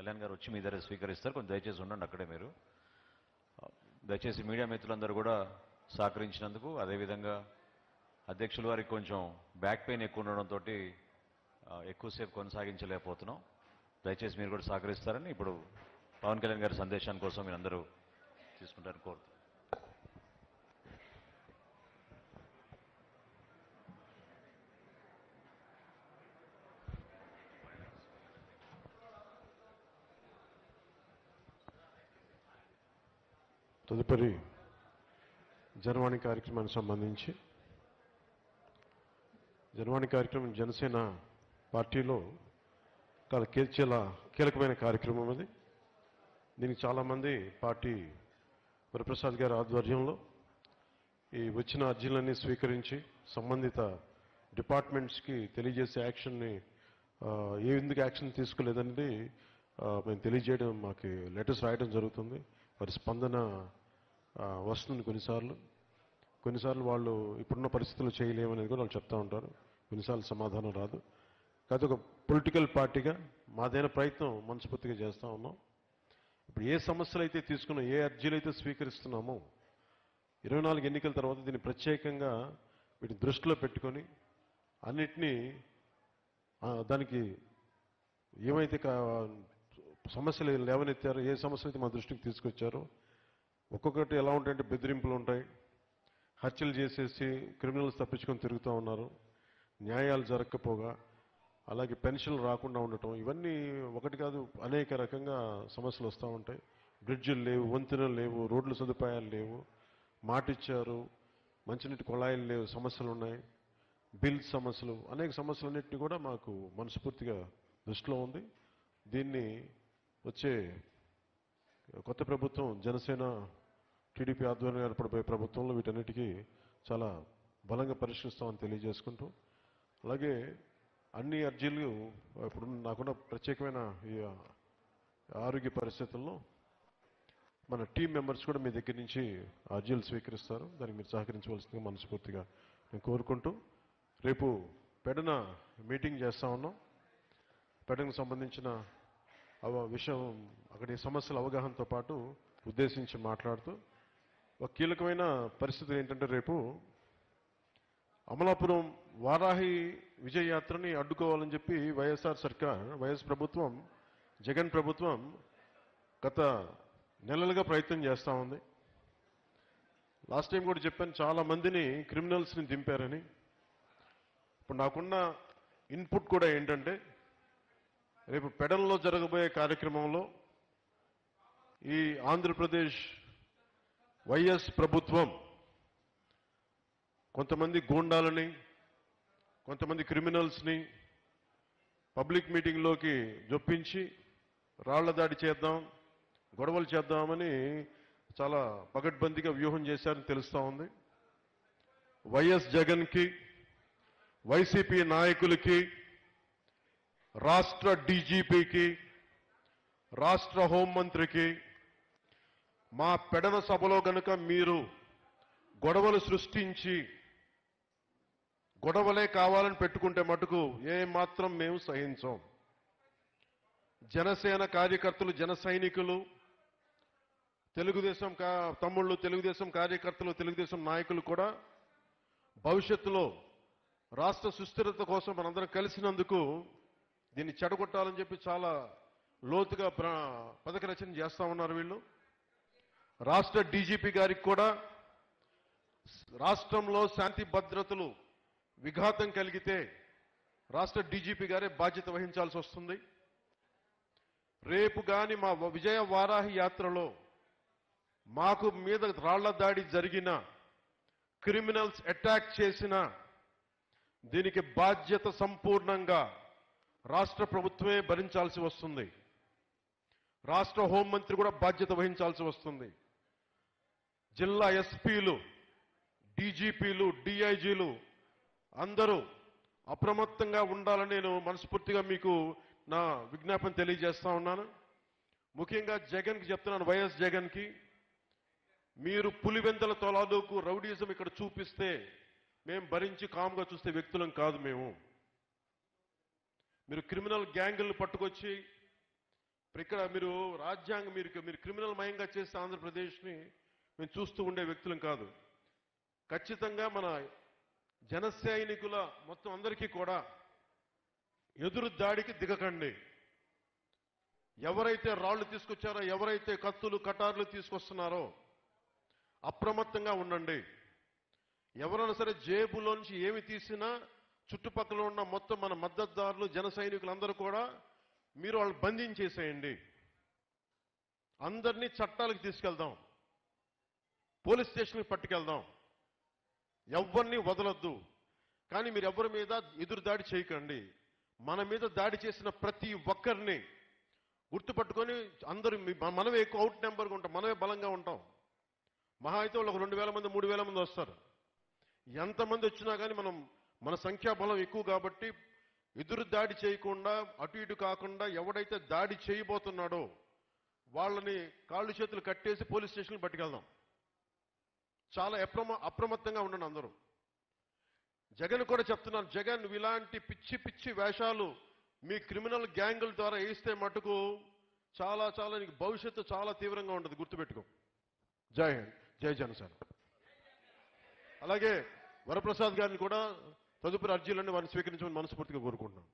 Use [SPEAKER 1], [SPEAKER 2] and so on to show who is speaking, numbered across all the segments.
[SPEAKER 1] కళ్యాణ్ గారు వచ్చి మీ దగ్గర స్వీకరిస్తారు కొంచెం దయచేసి ఉండండి అక్కడే మీరు దయచేసి మీడియా మిత్రులందరూ కూడా సహకరించినందుకు అదేవిధంగా అధ్యక్షుల వారికి కొంచెం బ్యాక్ పెయిన్ ఎక్కువ ఉండడంతో ఎక్కువసేపు కొనసాగించలేకపోతున్నాం దయచేసి మీరు కూడా సహకరిస్తారని ఇప్పుడు పవన్ కళ్యాణ్ గారి సందేశాని కోసం మీరు అందరూ తీసుకుంటారని కోరుతున్నాను
[SPEAKER 2] తదుపరి జనవాణి కార్యక్రమానికి సంబంధించి జనవాణి కార్యక్రమం జనసేన పార్టీలో చాలా కీ- చాలా కీలకమైన కార్యక్రమం అది దీనికి చాలామంది పార్టీ వరప్రసాద్ గారి ఆధ్వర్యంలో ఈ వచ్చిన అర్జీలన్నీ స్వీకరించి సంబంధిత డిపార్ట్మెంట్స్కి తెలియజేసే యాక్షన్ని ఆ, ఏ ఎందుకు యాక్షన్ తీసుకోలేదనేది ఆ, మేము తెలియజేయడం మాకు లెటర్స్ రాయడం జరుగుతుంది వారి స్పందన ఆ, వస్తుంది కొన్నిసార్లు కొన్నిసార్లు వాళ్ళు ఇప్పుడున్న పరిస్థితులు చేయలేమనేది కూడా వాళ్ళు చెప్తా ఉంటారు కొన్నిసార్లు సమాధానం రాదు కాదు ఒక పొలిటికల్ పార్టీగా మాదైన ప్రయత్నం మనస్ఫూర్తిగా చేస్తూ ఉన్నాం ఇప్పుడు ఏ సమస్యలు అయితే తీసుకున్నా ఏ అర్జీలు అయితే స్వీకరిస్తున్నామో ఇరవై నాలుగు ఎన్నికల తర్వాత దీన్ని ప్రత్యేకంగా వీటిని దృష్టిలో పెట్టుకొని అన్నిటినీ ఆ, దానికి ఏమైతే కా- సమస్యలు లేవనెత్తారో ఏ సమస్యలు అయితే మా దృష్టికి తీసుకొచ్చారో ఒక్కొక్కటి ఎలా ఉంటాయంటే బెదిరింపులు ఉంటాయి హత్యలు చేసేసి క్రిమినల్స్ తప్పించుకొని తిరుగుతూ ఉన్నారు న్యాయాలు జరగకపోగా అలాగే పెన్షన్లు రాకుండా ఉండటం ఇవన్నీ ఒకటి కాదు అనేక రకంగా సమస్యలు వస్తూ ఉంటాయి బ్రిడ్జిలు లేవు వంతెనలు లేవు రోడ్ల సదుపాయాలు లేవు మాట ఇచ్చారు మంచినీటి కుళాయిలు లేవు సమస్యలు ఉన్నాయి బిల్ సమస్యలు అనేక సమస్యలన్నింటినీ కూడా మాకు మనస్ఫూర్తిగా దృష్టిలో ఉంది దీన్ని వచ్చే కొత్త ప్రభుత్వం జనసేన టీడీపీ ఆధ్వర్యంలో ఏర్పడిపోయే ప్రభుత్వంలో వీటన్నిటికీ చాలా బలంగా పరిష్కరిస్తామని తెలియజేసుకుంటూ అలాగే అన్ని అర్జీలు ఇప్పుడు నాకున్న ప్రత్యేకమైన ఈ ఆరోగ్య పరిస్థితుల్లో మన టీం మెంబర్స్ కూడా మీ దగ్గర నుంచి అర్జీలు స్వీకరిస్తారు దానికి మీరు సహకరించవలసిందిగా మనస్ఫూర్తిగా నేను కోరుకుంటూ రేపు పెడన మీటింగ్ చేస్తా ఉన్నాం పెడనకు సంబంధించిన అవ విషయం అక్కడి సమస్యల అవగాహనతో పాటు ఉద్దేశించి మాట్లాడుతూ ఒక కీలకమైన పరిస్థితి ఏంటంటే రేపు అమలాపురం వారాహి విజయ యాత్రని అడ్డుకోవాలని చెప్పి వైఎస్ఆర్ సర్కార్ వైఎస్ ప్రభుత్వం జగన్ ప్రభుత్వం గత నెలలుగా ప్రయత్నం చేస్తూ ఉంది లాస్ట్ టైం కూడా చెప్పాను చాలా మందిని క్రిమినల్స్ని దింపారని ఇప్పుడు నాకున్న ఇన్పుట్ కూడా ఏంటంటే రేపు పెడల్లో జరగబోయే కార్యక్రమంలో ఈ ఆంధ్రప్రదేశ్ వైఎస్ ప్రభుత్వం కొంతమంది గూండాలని కొంతమంది క్రిమినల్స్ని పబ్లిక్ మీటింగ్లోకి జొప్పించి రాళ్ల దాడి చేద్దాం గొడవలు చేద్దామని చాలా పగడ్బందీగా వ్యూహం చేశారని తెలుస్తూ ఉంది వైఎస్ జగన్కి వైసీపీ నాయకులకి రాష్ట్ర డీజీపీకి రాష్ట్ర హోంమంత్రికి మా పెడన సభలో గనుక మీరు గొడవలు సృష్టించి గొడవలే కావాలని పెట్టుకుంటే మటుకు ఏ మాత్రం మేము సహించం జనసేన కార్యకర్తలు జన సైనికులు తెలుగుదేశం కా తమ్ముళ్ళు తెలుగుదేశం కార్యకర్తలు తెలుగుదేశం నాయకులు కూడా భవిష్యత్తులో రాష్ట్ర సుస్థిరత కోసం మనందరం కలిసినందుకు దీన్ని చెడగొట్టాలని చెప్పి చాలా లోతుగా ప్ర- పథక రచన చేస్తా ఉన్నారు వీళ్ళు రాష్ట్ర డీజీపీ గారికి కూడా రాష్ట్రంలో శాంతి భద్రతలు విఘాతం కలిగితే రాష్ట్ర డీజీపీ గారే బాధ్యత వహించాల్సి వస్తుంది రేపు గాని మా విజయ వారాహి యాత్రలో మాకు మీద రాళ్ల దాడి జరిగిన క్రిమినల్స్ అటాక్ చేసిన దీనికి బాధ్యత సంపూర్ణంగా రాష్ట్ర ప్రభుత్వమే భరించాల్సి వస్తుంది రాష్ట్ర హోంమంత్రి కూడా బాధ్యత వహించాల్సి వస్తుంది జిల్లా ఎస్పీలు డీజీపీలు డిఐజీలు అందరూ అప్రమత్తంగా ఉండాలని నేను మనస్ఫూర్తిగా మీకు నా విజ్ఞాపన తెలియజేస్తా ఉన్నాను ముఖ్యంగా జగన్కి చెప్తున్నాను వైఎస్ జగన్కి మీరు పులివెందల తొలాదుకు రౌడీజం ఇక్కడ చూపిస్తే మేము భరించి కామ్గా చూస్తే వ్యక్తులం కాదు మేము మీరు క్రిమినల్ గ్యాంగులను పట్టుకొచ్చి మరి ఇక్కడ మీరు రాజ్యాంగం మీరు మీరు క్రిమినల్ మయంగా చేస్తే ఆంధ్రప్రదేశ్ని మేము చూస్తూ ఉండే వ్యక్తులం కాదు ఖచ్చితంగా మన జన సైనికుల మొత్తం అందరికీ కూడా ఎదురు దాడికి దిగకండి ఎవరైతే రాళ్లు తీసుకొచ్చారో ఎవరైతే కత్తులు కటార్లు తీసుకొస్తున్నారో అప్రమత్తంగా ఉండండి ఎవరైనా సరే జేబులోంచి ఏమి తీసినా చుట్టుపక్కల ఉన్న మొత్తం మన మద్దతుదారులు జన సైనికులందరూ కూడా మీరు వాళ్ళు బంధించేసేయండి అందరినీ చట్టాలకు తీసుకెళ్దాం పోలీస్ స్టేషన్కి పట్టుకెళ్దాం ఎవరిని వదలొద్దు కానీ మీరు ఎవరి మీద ఎదురు దాడి చేయకండి మన మీద దాడి చేసిన ప్రతి ఒక్కరిని గుర్తుపట్టుకొని అందరూ మీ- మనమే ఎక్కువ అవుట్ నెంబర్గా ఉంటాం మనమే బలంగా ఉంటాం మహా అయితే వాళ్ళు ఒక రెండు వేల మంది మూడు వేల మంది వస్తారు ఎంతమంది వచ్చినా కానీ మనం మన సంఖ్యాబలం ఎక్కువ కాబట్టి ఎదురు దాడి చేయకుండా అటు ఇటు కాకుండా ఎవడైతే దాడి చేయబోతున్నాడో వాళ్ళని కాళ్ళు చేతులు కట్టేసి పోలీస్ స్టేషన్కి పట్టుకెళ్దాం చాలా అప్రమ అప్రమత్తంగా ఉండండి అందరూ జగన్ కూడా చెప్తున్నాను జగన్ నువ్వు ఇలాంటి పిచ్చి పిచ్చి వేషాలు మీ క్రిమినల్ గ్యాంగుల ద్వారా వేస్తే మటుకు చాలా చాలా నీకు భవిష్యత్తు చాలా తీవ్రంగా ఉంటుంది గుర్తుపెట్టుకో జై హింద్ జై జనసేన అలాగే వరప్రసాద్ గారిని కూడా తదుపరి అర్జీలన్నీ వారిని స్వీకరించమని మనస్ఫూర్తిగా కోరుకుంటున్నాను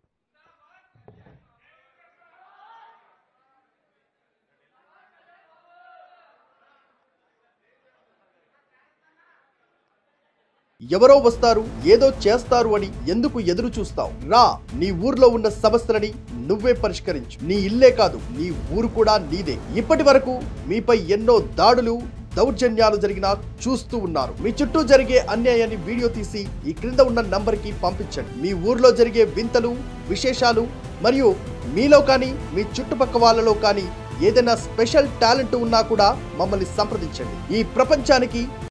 [SPEAKER 3] ఎవరో వస్తారు ఏదో చేస్తారు అని ఎందుకు ఎదురు చూస్తావు రా నీ ఊర్లో ఉన్న సమస్యలని నువ్వే పరిష్కరించు నీ ఇల్లే కాదు నీ ఊరు కూడా నీదే ఇప్పటి వరకు మీపై ఎన్నో దాడులు దౌర్జన్యాలు జరిగినా చూస్తూ ఉన్నారు మీ చుట్టూ జరిగే అన్యాయాన్ని వీడియో తీసి ఈ క్రింద ఉన్న నంబర్కి పంపించండి మీ ఊర్లో జరిగే వింతలు విశేషాలు మరియు మీలో కానీ మీ చుట్టుపక్క వాళ్ళలో కానీ ఏదైనా స్పెషల్ టాలెంట్ ఉన్నా కూడా మమ్మల్ని సంప్రదించండి ఈ ప్రపంచానికి